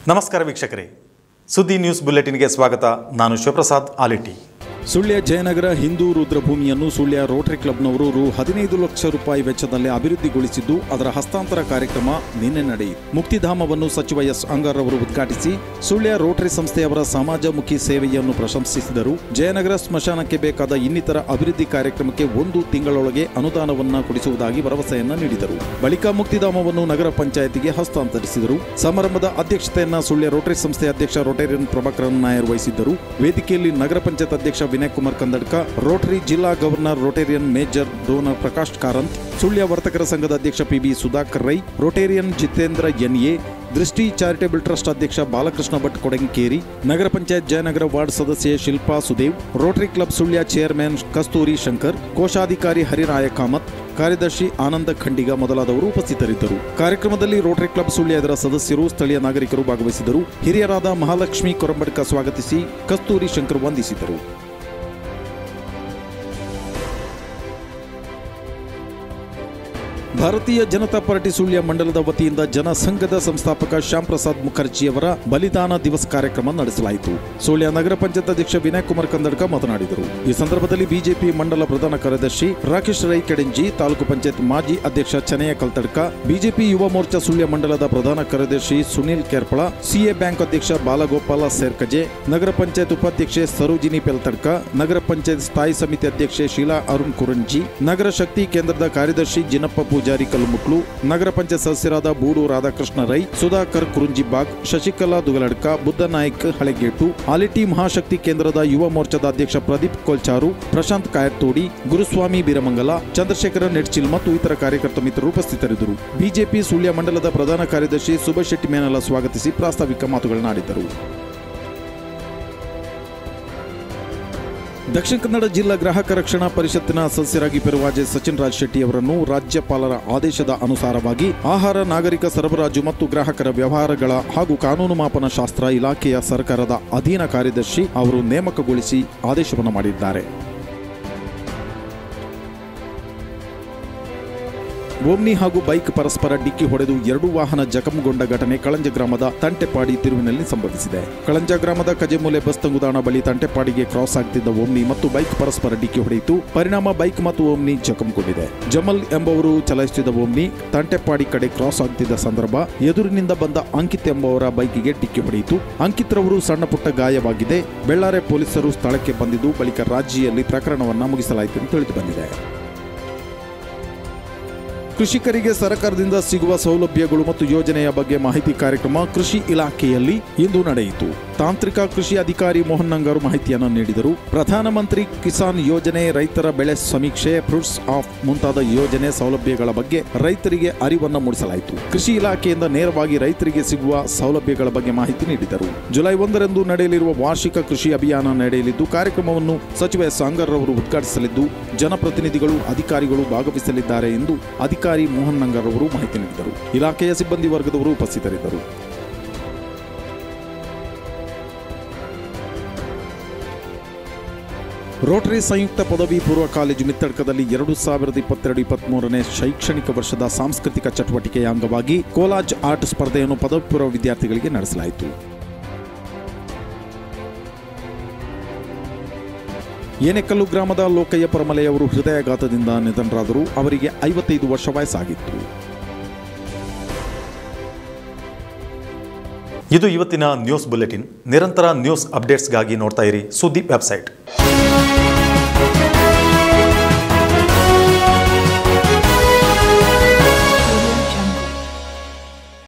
ನಮಸ್ಕಾರ ವೀಕ್ಷಕರೇ ಸುದ್ದಿ ನ್ಯೂಸ್ ಬುಲೆಟಿನ್ಗೆ ಸ್ವಾಗತ ನಾನು ಶಿವಪ್ರಸಾದ್ ಆಲಿಟಿ ಸುಳ್ಯ ಜಯನಗರ ಹಿಂದೂ ರುದ್ರಭೂಮಿಯನ್ನು ಸುಳ್ಯ ರೋಟರಿ ಕ್ಲಬ್ನವರು ರು ಹದಿನೈದು ಲಕ್ಷ ರೂಪಾಯಿ ವೆಚ್ಚದಲ್ಲಿ ಅಭಿವೃದ್ಧಿಗೊಳಿಸಿದ್ದು ಅದರ ಹಸ್ತಾಂತರ ಕಾರ್ಯಕ್ರಮ ನಿನ್ನೆ ನಡೆಯಿತು ಮುಕ್ತಿಧಾಮವನ್ನು ಸಚಿವ ಎಸ್ ಅಂಗರ್ ಅವರು ಉದ್ಘಾಟಿಸಿ ಸುಳ್ಯ ರೋಟರಿ ಸಂಸ್ಥೆಯವರ ಸಮಾಜಮುಖಿ ಸೇವೆಯನ್ನು ಪ್ರಶಂಸಿಸಿದರು ಜಯನಗರ ಸ್ಮಶಾನಕ್ಕೆ ಬೇಕಾದ ಇನ್ನಿತರ ಅಭಿವೃದ್ಧಿ ಕಾರ್ಯಕ್ರಮಕ್ಕೆ ಒಂದು ತಿಂಗಳೊಳಗೆ ಅನುದಾನವನ್ನ ಕೊಡಿಸುವುದಾಗಿ ಭರವಸೆಯನ್ನ ನೀಡಿದರು ಬಳಿಕ ಮುಕ್ತಿಧಾಮವನ್ನು ನಗರ ಪಂಚಾಯತಿಗೆ ಹಸ್ತಾಂತರಿಸಿದರು ಸಮಾರಂಭದ ಅಧ್ಯಕ್ಷತೆಯನ್ನ ಸುಳ್ಯ ರೋಟರಿ ಸಂಸ್ಥೆ ಅಧ್ಯಕ್ಷ ರೋಟೇರಿಯನ್ ಪ್ರಭಾಕರನ್ ನಾಯರ್ ವಹಿಸಿದ್ದರು ವೇದಿಕೆಯಲ್ಲಿ ನಗರ ಪಂಚಾಯತ್ ಅಧ್ಯಕ್ಷ ವಿನಯ್ ಕುಮಾರ್ ಕಂದಡ್ಕ ರೋಟರಿ ಜಿಲ್ಲಾ governor Rotarian major donor Prakash Karanth Sullia ವರ್ತಕರ ಸಂಘದ ಅಧ್ಯಕ್ಷ P B Sudhakar Rai Rotarian Jitendra N A Drishti charitable trust ಅಧ್ಯಕ್ಷ ಬಾಲಕೃಷ್ಣ ಭಟ್ ಕೊಡಂಕೇರಿ ನಗರ ಪಂಚಾಯತ್ ಜಯನಗರ ವಾರ್ಡ್ ಸದಸ್ಯೆ Shilpa Sudev Rotary club Sullia chairman Kasturi Shankar ಕೋಶಾಧಿಕಾರಿ ಹರಿರಾಯ ಕಾಮತ್ ಕಾರ್ಯದರ್ಶಿ ಆನಂದ ಖಂಡಿಗ ಮೊದಲಾದವರು ಉಪಸ್ಥಿತರಿದ್ದರು ಕಾರ್ಯಕ್ರಮದಲ್ಲಿ ರೋಟರಿ ಕ್ಲಬ್ ಸುಳ್ಯ ಇದರ ಸದಸ್ಯರು ಸ್ಥಳೀಯ ನಾಗರಿಕರು ಭಾಗವಹಿಸಿದರು ಹಿರಿಯರಾದ ಮಹಾಲಕ್ಷ್ಮಿ ಕೊರಂಬಡ್ಕ ಸ್ವಾಗತಿಸಿ ಕಸ್ತೂರಿ ಶಂಕರ್ ವಂದಿಸಿದರು ಭಾರತೀಯ ಜನತಾ ಪಾರ್ಟಿ ಸುಳ್ಯ ಮಂಡಲದ ವತಿಯಿಂದ ಜನಸಂಘದ ಸಂಸ್ಥಾಪಕ ಶ್ಯಾಮ್ ಪ್ರಸಾದ್ ಮುಖರ್ಜಿಯವರ ಬಲಿದಾನ ದಿವಸ ಕಾರ್ಯಕ್ರಮ ನಡೆಸಲಾಯಿತು ಸುಳ್ಯ ನಗರ ಪಂಚಾಯತ್ ಅಧ್ಯಕ್ಷ ವಿನಯ್ ಕುಮಾರ್ ಕಂದಡ್ಕ ಮಾತನಾಡಿದರು ಈ ಸಂದರ್ಭದಲ್ಲಿ ಬಿಜೆಪಿ ಮಂಡಲ ಪ್ರಧಾನ ಕಾರ್ಯದರ್ಶಿ ರಾಕೇಶ್ ರೈ ಕೆಡೆಂಜಿ ತಾಲೂಕು ಪಂಚಾಯತ್ ಮಾಜಿ ಅಧ್ಯಕ್ಷ ಚನೆಯ ಕಲ್ತಡ್ಕ ಬಿಜೆಪಿ ಯುವ ಮೋರ್ಚಾ ಸುಳ್ಯ ಮಂಡಲದ ಪ್ರಧಾನ ಕಾರ್ಯದರ್ಶಿ ಸುನಿಲ್ ಕೇರ್ಪಳ ಸಿಎ ಬ್ಯಾಂಕ್ ಅಧ್ಯಕ್ಷ ಬಾಲಗೋಪಾಲ ಸೇರ್ಕಜೆ ನಗರ ಪಂಚಾಯತ್ ಉಪಾಧ್ಯಕ್ಷೆ ಸರೋಜಿನಿ ಪೆಲ್ತಡ್ಕ ನಗರ ಪಂಚಾಯತ್ ಸ್ಥಾಯಿ ಸಮಿತಿ ಅಧ್ಯಕ್ಷೆ ಶೀಲಾ ಅರುಣ್ ಕುರಂಜಿ ನಗರ ಶಕ್ತಿ ಕೇಂದ್ರದ ಕಾರ್ಯದರ್ಶಿ ಜಿನಪ್ಪ ಪೂಜಾರಿ ಕಲ್ಮುಕ್ಲು ನಗರ ಪಂಚಾಯತ್ ಸದಸ್ಯರಾದ ಬೂಡು ರಾಧಾಕೃಷ್ಣ ರೈ ಸುಧಾಕರ್ ಕುರುಂಜಿಬಾಗ್ ಶಶಿಕಲಾ ದುಗಲಡ್ಕ ಬುದ್ಧ ನಾಯ್ಕ್ ಹಳೆಗೇಟು ಆಲಿಟಿ ಮಹಾಶಕ್ತಿ ಕೇಂದ್ರದ ಯುವ ಮೋರ್ಚಾದ ಅಧ್ಯಕ್ಷ ಪ್ರದೀಪ್ ಕೊಲ್ಚಾರು ಪ್ರಶಾಂತ್ ಕಾಯರ್ತೋಡಿ ಗುರುಸ್ವಾಮಿ ಬೀರಮಂಗಲ ಚಂದ್ರಶೇಖರ ನೆಡ್ಚಿಲ್ ಮತ್ತು ಇತರ ಕಾರ್ಯಕರ್ತ ಮಿತ್ರರು ಉಪಸ್ಥಿತರಿದ್ದರು ಬಿಜೆಪಿ ಸುಳ್ಯ ಮಂಡಲದ ಪ್ರಧಾನ ಕಾರ್ಯದರ್ಶಿ ಸುಭಾಷ್ ಶೆಟ್ಟಿ ಮೇನಲ ಸ್ವಾಗತಿಸಿ ಪ್ರಾಸ್ತಾವಿಕ ಮಾತುಗಳನ್ನಾಡಿದರು ದಕ್ಷಿಣ ಕನ್ನಡ ಜಿಲ್ಲಾ ಗ್ರಾಹಕ ರಕ್ಷಣಾ ಪರಿಷತ್ತಿನ ಸದಸ್ಯರಾಗಿ ಪೆರುವಾಜೆ ಸಚಿನ್ ರಾಜ್ ಶೆಟ್ಟಿ ಅವರನ್ನು ರಾಜ್ಯಪಾಲರ ಆದೇಶದ ಅನುಸಾರವಾಗಿ ಆಹಾರ ನಾಗರಿಕ ಸರಬರಾಜು ಮತ್ತು ಗ್ರಾಹಕರ ವ್ಯವಹಾರಗಳ ಹಾಗೂ ಕಾನೂನು ಮಾಪನ ಶಾಸ್ತ್ರ ಇಲಾಖೆಯ ಸರ್ಕಾರದ ಅಧೀನ ಕಾರ್ಯದರ್ಶಿ ಅವರು ನೇಮಕಗೊಳಿಸಿ ಆದೇಶವನ್ನು ಮಾಡಿದ್ದಾರೆ ಓಮ್ನಿ ಹಾಗೂ ಬೈಕ್ ಪರಸ್ಪರ ಡಿಕ್ಕಿ ಹೊಡೆದು ಎರಡು ವಾಹನ ಜಖಂಗೊಂಡ ಘಟನೆ ಕಳಂಜ ಗ್ರಾಮದ ತಂಟೆಪಾಡಿ ತಿರುವಿನಲ್ಲಿ ಸಂಭವಿಸಿದೆ ಕಳಂಜ ಗ್ರಾಮದ ಕಜೆಮೂಲೆ ಬಸ್ ತಂಗುದಾಣ ಬಳಿ ತಂಟೆಪಾಡಿಗೆ ಕ್ರಾಸ್ ಆಗ್ತಿದ್ದ ಓಮ್ನಿ ಮತ್ತು ಬೈಕ್ ಪರಸ್ಪರ ಡಿಕ್ಕಿ ಹೊಡೆಯಿತು ಪರಿಣಾಮ ಬೈಕ್ ಮತ್ತು ಓಮ್ನಿ ಜಖಂಗೊಂಡಿದೆ ಜಮಲ್ ಎಂಬುವರು ಚಲಾಯಿಸುತ್ತಿದ್ದ ಓಮ್ನಿ ತಂಟೆಪಾಡಿ ಕಡೆ ಕ್ರಾಸ್ ಆಗ್ತಿದ್ದ ಸಂದರ್ಭ ಎದುರಿನಿಂದ ಬಂದ ಅಂಕಿತ್ ಎಂಬುವರ ಬೈಕಿಗೆ ಡಿಕ್ಕಿ ಹೊಡೆಯಿತು ಅಂಕಿತ್ ರವರು ಸಣ್ಣ ಪುಟ್ಟ ಗಾಯವಾಗಿದೆ ಬೆಳ್ಳಾರೆ ಪೊಲೀಸರು ಸ್ಥಳಕ್ಕೆ ಬಂದಿದ್ದು ಬಳಿಕ ರಾಜಿಯಲ್ಲಿ ಪ್ರಕರಣವನ್ನ ಮುಗಿಸಲಾಯಿತು ಎಂದು ತಿಳಿದು ಬಂದಿದೆ ಕೃಷಿಕರಿಗೆ ಸರ್ಕಾರದಿಂದ ಸಿಗುವ ಸೌಲಭ್ಯಗಳು ಮತ್ತು ಯೋಜನೆಯ ಬಗ್ಗೆ ಮಾಹಿತಿ ಕಾರ್ಯಕ್ರಮ ಕೃಷಿ ಇಲಾಖೆಯಲ್ಲಿ ಇಂದು ನಡೆಯಿತು ತಾಂತ್ರಿಕ ಕೃಷಿ ಅಧಿಕಾರಿ ಮೋಹನ್ ನಂಗಾರು ಮಾಹಿತಿಯನ್ನು ನೀಡಿದರು ಪ್ರಧಾನಮಂತ್ರಿ ಕಿಸಾನ್ ಯೋಜನೆ ರೈತರ ಬೆಳೆ ಸಮೀಕ್ಷೆ ಫ್ರೂಟ್ಸ್ ಆಫ್ ಮುಂತಾದ ಯೋಜನೆ ಸೌಲಭ್ಯಗಳ ಬಗ್ಗೆ ರೈತರಿಗೆ ಅರಿವನ್ನು ಮೂಡಿಸಲಾಯಿತು ಕೃಷಿ ಇಲಾಖೆಯಿಂದ ನೇರವಾಗಿ ರೈತರಿಗೆ ಸಿಗುವ ಸೌಲಭ್ಯಗಳ ಬಗ್ಗೆ ಮಾಹಿತಿ ನೀಡಿದರು ಜುಲೈ ಒಂದರಂದು ನಡೆಯಲಿರುವ ವಾರ್ಷಿಕ ಕೃಷಿ ಅಭಿಯಾನ ನಡೆಯಲಿದ್ದು ಕಾರ್ಯಕ್ರಮವನ್ನು ಸಚಿವ ಎಸ್ ಅಂಗರ್ ಅವರು ಉದ್ಘಾಟಿಸಲಿದ್ದು ಜನಪ್ರತಿನಿಧಿಗಳು ಅಧಿಕಾರಿಗಳು ಭಾಗವಹಿಸಲಿದ್ದಾರೆ ಎಂದು ಅಧಿಕಾರಿ ಮೋಹನ್ ನಂಗರ್ ಅವರು ಮಾಹಿತಿ ನೀಡಿದರು ಇಲಾಖೆಯ ಸಿಬ್ಬಂದಿ ವರ್ಗದವರು ಉಪಸ್ಥಿತರಿದ್ದರು ರೋಟರಿ ಸಂಯುಕ್ತ ಪದವಿ ಪೂರ್ವ ಕಾಲೇಜು ಮಿತ್ತಡ್ಕದಲ್ಲಿ ಎರಡು ಸಾವಿರದ ಇಪ್ಪತ್ತೆರಡು ಇಪ್ಪತ್ಮೂರನೇ ಶೈಕ್ಷಣಿಕ ವರ್ಷದ ಸಾಂಸ್ಕೃತಿಕ ಚಟುವಟಿಕೆಯ ಅಂಗವಾಗಿ ಕೋಲಾಜ್ ಆರ್ಟ್ ಸ್ಪರ್ಧೆಯನ್ನು ಪದವಿ ಪೂರ್ವ ವಿದ್ಯಾರ್ಥಿಗಳಿಗೆ ನಡೆಸಲಾಯಿತು ಏನೆಕಲ್ಲು ಗ್ರಾಮದ ಲೋಕಯ್ಯ ಪರಮಲೆಯವರು ಹೃದಯಾಘಾತದಿಂದ ನಿಧನರಾದರು ಅವರಿಗೆ ಐವತ್ತೈದು ವರ್ಷ ವಯಸ್ಸಾಗಿತ್ತು ಇದು ಇವತ್ತಿನ ನ್ಯೂಸ್ ಬುಲೆಟಿನ್ ನಿರಂತರ ನ್ಯೂಸ್ ಅಪ್ಡೇಟ್ಸ್ಗಾಗಿ ನೋಡ್ತಾ ಇರಿ ಸುದ್ದಿ ವೆಬ್ಸೈಟ್